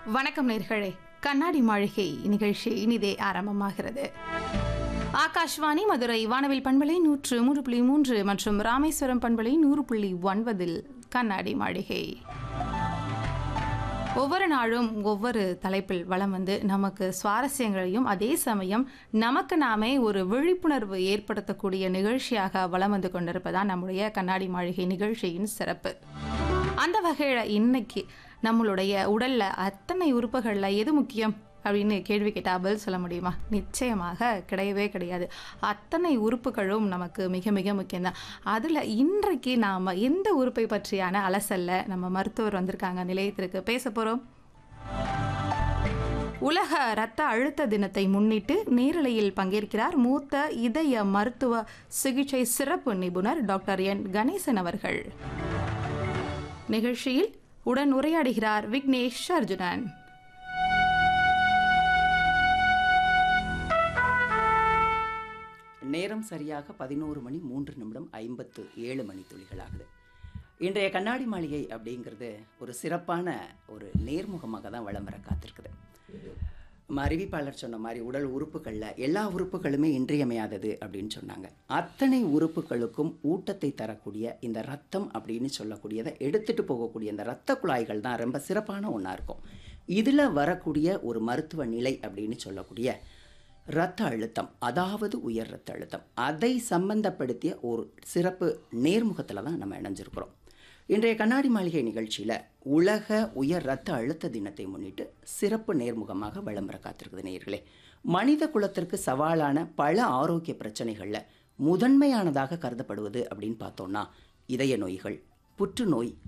வணக்கம் நேர்களே கண்ணாடி மாளிகை நிகழ்ச்சி இனிதே ஆரம்பமாகிறது ஆகாஷ்வாணி மதுரை வானவில் பண்பலை நூற்று மூன்று புள்ளி மூன்று மற்றும் ராமேஸ்வரம் பண்பலை நூறு புள்ளி ஒன்பதில் கண்ணாடி மாளிகை ஒவ்வொரு நாளும் ஒவ்வொரு தலைப்பில் வளம் வந்து நமக்கு சுவாரஸ்யங்களையும் அதே சமயம் நமக்கு நாமே ஒரு விழிப்புணர்வு ஏற்படுத்தக்கூடிய நிகழ்ச்சியாக வளம் வந்து கொண்டிருப்பதான் நம்முடைய கண்ணாடி மாளிகை நிகழ்ச்சியின் சிறப்பு அந்த வகையில் இன்னைக்கு நம்மளுடைய உடல்ல அத்தனை உறுப்புகள்ல எது முக்கியம் அப்படின்னு கேள்வி கேட்டால் பதில் சொல்ல முடியுமா நிச்சயமாக கிடையவே கிடையாது அத்தனை உறுப்புகளும் நமக்கு மிக மிக முக்கியம்தான் அதில் இன்றைக்கு நாம் எந்த உறுப்பை பற்றியான அலசல்ல நம்ம மருத்துவர் வந்திருக்காங்க நிலையத்திற்கு பேச போகிறோம் உலக இரத்த அழுத்த தினத்தை முன்னிட்டு நேரலையில் பங்கேற்கிறார் மூத்த இதய மருத்துவ சிகிச்சை சிறப்பு நிபுணர் டாக்டர் என் கணேசன் அவர்கள் நிகழ்ச்சியில் உடன் உரையாடுகிறார் விக்னேஷ் அர்ஜுனன் நேரம் சரியாக பதினோரு மணி மூன்று நிமிடம் ஐம்பத்து ஏழு மணி துளிகளாகுது இன்றைய கண்ணாடி மாளிகை அப்படிங்கிறது ஒரு சிறப்பான ஒரு நேர்முகமாக தான் வளம் வர காத்திருக்குது நம்ம அறிவிப்பாளர் சொன்ன மாதிரி உடல் உறுப்புகளில் எல்லா உறுப்புகளுமே இன்றியமையாதது அப்படின்னு சொன்னாங்க அத்தனை உறுப்புகளுக்கும் ஊட்டத்தை தரக்கூடிய இந்த ரத்தம் அப்படின்னு சொல்லக்கூடியதை எடுத்துட்டு போகக்கூடிய இந்த இரத்த குழாய்கள் தான் ரொம்ப சிறப்பான ஒன்றா இருக்கும் இதில் வரக்கூடிய ஒரு மருத்துவ நிலை அப்படின்னு சொல்லக்கூடிய இரத்த அழுத்தம் அதாவது உயர் இரத்த அழுத்தம் அதை சம்பந்தப்படுத்திய ஒரு சிறப்பு நேர்முகத்தில் தான் நம்ம இணைஞ்சிருக்கிறோம் இன்றைய கண்ணாடி மாளிகை நிகழ்ச்சியில் உலக உயர் இரத்த அழுத்த தினத்தை முன்னிட்டு சிறப்பு நேர்முகமாக விளம்பர காத்திருக்குது நேயர்களே மனித குலத்திற்கு சவாலான பல ஆரோக்கிய பிரச்சனைகளில் முதன்மையானதாக கருதப்படுவது அப்படின்னு பார்த்தோம்னா இதய நோய்கள் புற்றுநோய்